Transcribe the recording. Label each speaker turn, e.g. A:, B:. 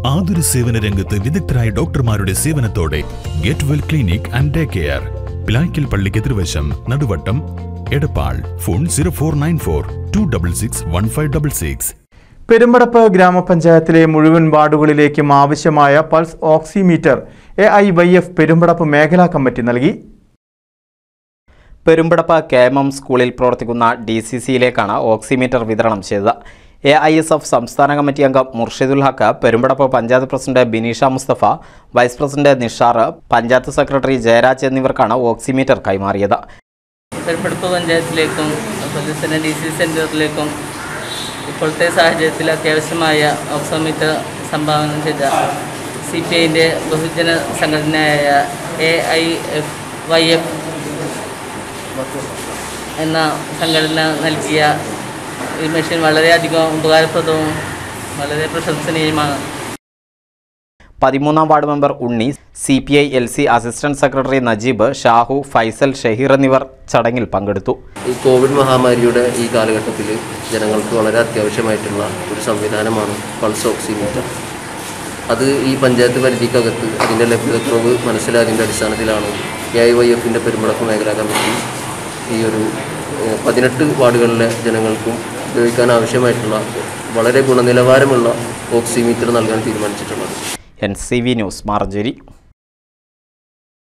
A: ആതുര സേവന രംഗത്ത് വിദഗ്ധരായ ഡോക്ടർമാരുടെ സേവനത്തോടെ get well clinic and day care പിലായ്ക്കൽ പള്ളിക്ക് എതിർവശം Naduvattom Edappal phone zero four nine four two double six one five double six
B: Perumpadappu ഗ്രാമപഞ്ചായത്തിലെ മുഴുവൻ വാർഡുകളിലേക്കും ആവശ്യമായ pulse oximeter A I Y F Perumpadappu മേഖലാ കമ്മിറ്റി നൽകി
C: പെരുമ്പടപ്പ് കെ എം എം സ്കൂളിൽ പ്രവർത്തിക്കുന്ന ഡി സി സിയിലേക്കാണ് ഓക്സിമീറ്റർ വിതരണം ചെയ്തത് എ ഐ എസ് എഫ് സംസ്ഥാന കമ്മിറ്റി അംഗം Murshidul Haq Perumpadappu panchayat president Bineesha Musthafa vice president Nishar panchayat secretary Jayaraj എന്നിവർക്കാണ് ഓക്സിമീറ്റർ കൈമാറിയത്
D: പെരുമ്പടപ്പ് പഞ്ചായത്തിലേക്കും അതുപോലെ തന്നെ ഡി സി സെൻറ്ററിലേക്കും ഇപ്പോഴത്തെ സാഹചര്യത്തിൽ അത്യാവശ്യമായ ഓക്സോമീറ്റർ സംഭാവന ചെയ്ത സി പി ഐൻ്റെ ബഹുജന സംഘടനയായ A I F Y F എന്ന സംഘടന നൽകിയ ഈ മെഷീൻ വളരെയധികം ഉപകാരപ്രദവും വളരെ പ്രശംസനീയമാണ്
C: പതിമൂന്നാം ward member Unni C P I L C assistant secretary Najeeb Shahu Faisal Shaheer എന്നിവർ ചടങ്ങിൽ പങ്കെടുത്തു
E: ഈ കോവിഡ് മഹാമാരിയുടെ ഈ കാലഘട്ടത്തിൽ ജനങ്ങൾക്ക് വളരെ അത്യാവശ്യമായിട്ടുള്ള ഒരു സംവിധാനമാണ് പൾസ് ഓക്സിമീറ്റർ അത് ഈ പഞ്ചായത്ത് പരിധിക്കകത്ത് അതിൻ്റെ ലഭ്യതക്കുറവ് മനസ്സിലായതിൻ്റെ അടിസ്ഥാനത്തിലാണ് എ ഐ വൈ എഫിൻ്റെ പെരുമ്പടപ്പ് മേഖലാ കമ്മിറ്റി ഈ ഒരു ഏഹ്, പതിനെട്ട് വാർഡുകളിലെ ജനങ്ങൾക്കും ഉപയോഗിക്കാൻ ആവശ്യമായിട്ടുള്ള വളരെ ഗുണനിലവാരമുള്ള ഓക്സിമീറ്റർ നൽകാൻ തീരുമാനിച്ചിട്ടുള്ളത്
C: എൻ സി വി ന്യൂസ് മാർജരി